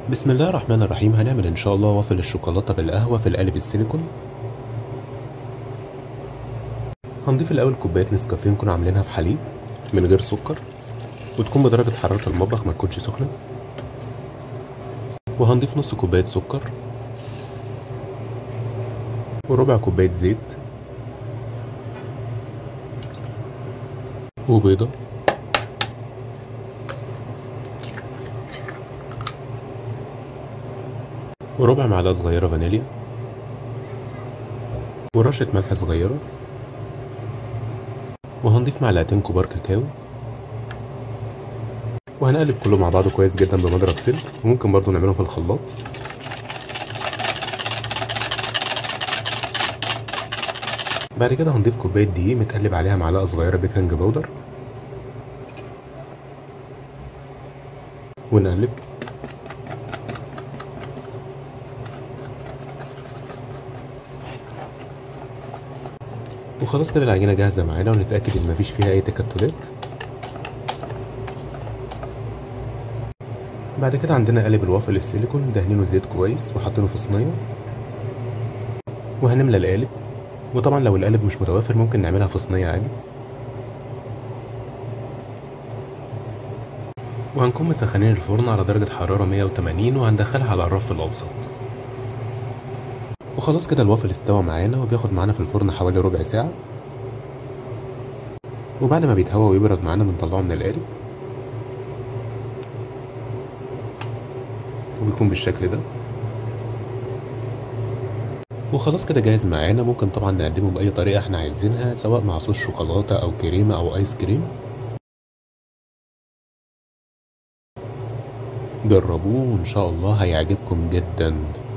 بسم الله الرحمن الرحيم هنعمل ان شاء الله وافل الشوكولاتة بالقهوة في القالب السيليكون هنضيف الاول كوباية نسكافيه نكون عاملينها في حليب من غير سكر وتكون بدرجة حرارة المطبخ ما تكونش سخنة وهنضيف نص كوباية سكر وربع كوباية زيت وبيضة وربع معلقة صغيرة فانيليا ورشة ملح صغيرة وهنضيف معلقتين كبار كاكاو وهنقلب كله مع بعضه كويس جدا بمضرب سلك وممكن برضو نعمله في الخلاط بعد كده هنضيف كوباية دقيق متقلب عليها معلقة صغيرة بيكنج باودر ونقلب وخلاص كده العجينة جاهزة معانا ونتأكد ان مفيش فيها اي تكتلات بعد كده عندنا قالب الوافل السيليكون دهنينه زيت كويس وحاطينه في صينية وهنملى القالب وطبعا لو القالب مش متوافر ممكن نعملها في صينية عادي وهنكون مسخنين الفرن على درجة حرارة 180 وهندخلها على الرف الأوسط وخلاص كده الوافل استوى معانا وبياخد معانا في الفرن حوالي ربع ساعة وبعد ما بيتهوى ويبرد معانا بنطلعه من القالب وبيكون بالشكل ده وخلاص كده جاهز معانا ممكن طبعا نقدمه بأي طريقة احنا عايزينها سواء مع صوص شوكولاتة أو كريمة أو آيس كريم جربوه وإن شاء الله هيعجبكم جدا